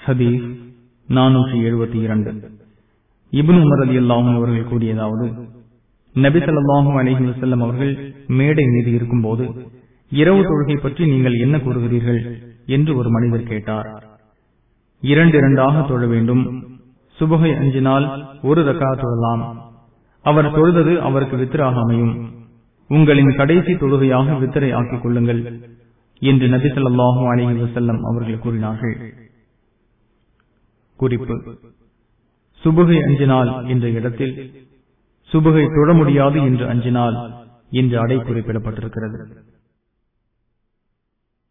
ஹதீஸ் நானூற்றி எழுபத்தி இரண்டு இபுன் உமர் அலி அல்லாஹும் அவர்கள் கூறியதாவது நபி ஸல்லல்லாஹு அலைஹி வஸல்லம் அவர்கள் மேடை மீது இருக்கும்போது இரவு தொழுகை பற்றி நீங்கள் என்ன கூறுகிறீர்கள் என்று ஒரு மனிதர் கேட்டார் இரண்டு இரண்டாக தொழ வேண்டும் சுபகை அஞ்சினால் ஒரு ரக்கா தொழலாம் அவர் தொழுதது அவருக்கு வித்திராக அமையும் உங்களின் கடைசி தொழுகையாக வித்திரை ஆக்கிக் கொள்ளுங்கள் என்று நபி ஸல்லல்லாஹு அலைஹி வஸல்லம் அவர்கள் கூறினார்கள் குறிப்பு சுபுகை அஞ்சினால் என்ற இடத்தில் சுபுகை தொழ முடியாது என்று அஞ்சினால் என்று அடை குறிப்பிடப்பட்டிருக்கிறது